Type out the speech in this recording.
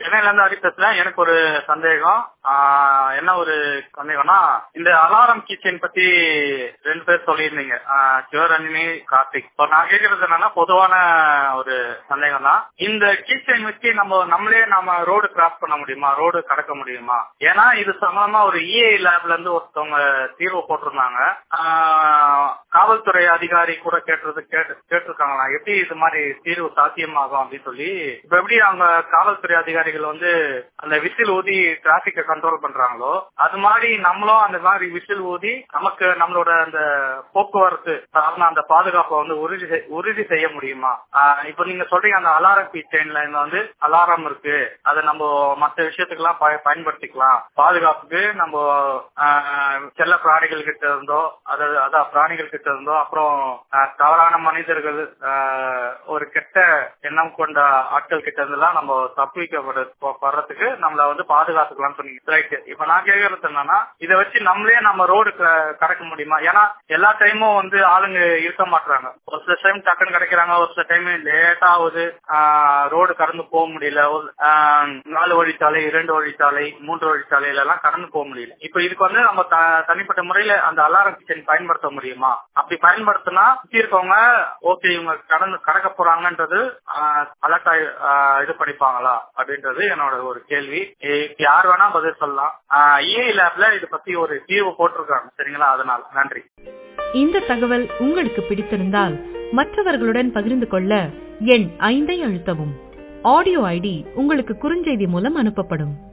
சென்னையில இருந்து ஹரி பேசுறேன் எனக்கு ஒரு சந்தேகம் ஆஹ் என்ன ஒரு சந்தேகம்னா இந்த அலாரம் கிச்சன் பத்தி ரெண்டு பேர் சொல்லியிருந்தீங்க ஆஹ் சிவரஞ்சனி கார்த்திக் இப்போ நான் கேட்கறது என்னன்னா பொதுவான ஒரு சந்தேகம் தான் இந்த கிச்சன் வச்சு நம்ம நம்மளே நம்ம ரோடு கிராஸ் பண்ண முடியுமா ரோடு கடக்க முடியுமா ஏன்னா இது சம்பந்தமா ஒரு இஏ லேப்ல இருந்து ஒருத்தவங்க தீர்வு போட்டிருந்தாங்க ஆஹ் காவல்துறை அதிகாரி கூட கேட்டது கேட்டு கேட்டிருக்காங்களா எப்படி இது மாதிரி தீர்வு சாத்தியமாகும் அப்படின்னு சொல்லி இப்ப எப்படி அவங்க காவல்துறை அதிகாரிகள் வந்து அந்த விசில் ஊதி டிராபிக்க கண்ட்ரோல் பண்றாங்களோ அது மாதிரி நம்மளும் அந்த மாதிரி விசில் ஊதி நமக்கு நம்மளோட அந்த போக்குவரத்து சார்ந்த அந்த பாதுகாப்பை வந்து உறுதி செய்- உறுதி செய்ய முடியுமா ஆஹ் இப்ப நீங்க சொல்றீங்க அந்த அலாரம் பீ செயின்ல வந்து அலாரம் இருக்கு அதை நம்ம மற்ற விஷயத்துக்கு எல்லாம் பயன்படுத்திக்கலாம் பாதுகாப்புக்கு நம்ம ஆஹ், செல்ல பிராணிகள் கிட்ட இருந்தோ அதாவது அதான் பிராணிகள் கிட்ட இருந்தோ அப்புறம் ஆஹ், தவறான மனிதர்கள் ஆஹ், ஒரு கெட்ட எண்ணம் கொண்ட ஆட்கள் கிட்ட இருந்தெல்லாம் நம்ம தப்பிக்கப்படுறதுக்கு நம்மள வந்து பாதுகாத்துக்கலாம்னு சொன்னீங்க ரைட் இப்ப நான் கேக்குறது என்னன்னா இதை வச்சு நம்மளே நம்ம ரோடு கடக்க முடியுமா ஏன்னா எல்லா டைமும் வந்து ஆளுங்க இருக்க மாட்டாங்க ஒரு சில டைம் டக்குன்னு கிடைக்கிறாங்க ஒரு சில டைம் லேட் ஆகுது ரோடு கடந்து போக முடியல ஒரு ஆஹ், நாலு வழிச்சாலை இரண்டு வழிச்சாலை மூன்று வழிச்சாலையில எல்லாம் கடந்து போக முடியல இப்ப இதுக்கு வந்து நம்ம த- தனிப்பட்ட முறையில அந்த அலாரம் கிச்சன் பயன்படுத்த முடியுமா அப்படி பயன்படுத்தினா சுத்தி இருக்கவங்க ஓகே இவங்க கடந்து கடக்க போறாங்கன்றது அலர்ட் இது படிப்பாங்களா அப்படின்றது என்னோட ஒரு கேள்வி இ- யார் வேணா பதில் சொல்லலாம் இஏ லேப்ல இதை பத்தி ஒரு தீர்வு போட்டிருக்காங்க சரிங்களா அதனால நன்றி இந்த தகவல் உங்களுக்கு பிடித்திருந்தால் மற்றவர்களுடன் பகிர்ந்து கொள்ள எண் ஐந்தை அழுத்தவும் ஆடியோ ஐடி உங்களுக்கு குறுஞ்செய்தி மூலம் அனுப்பப்படும்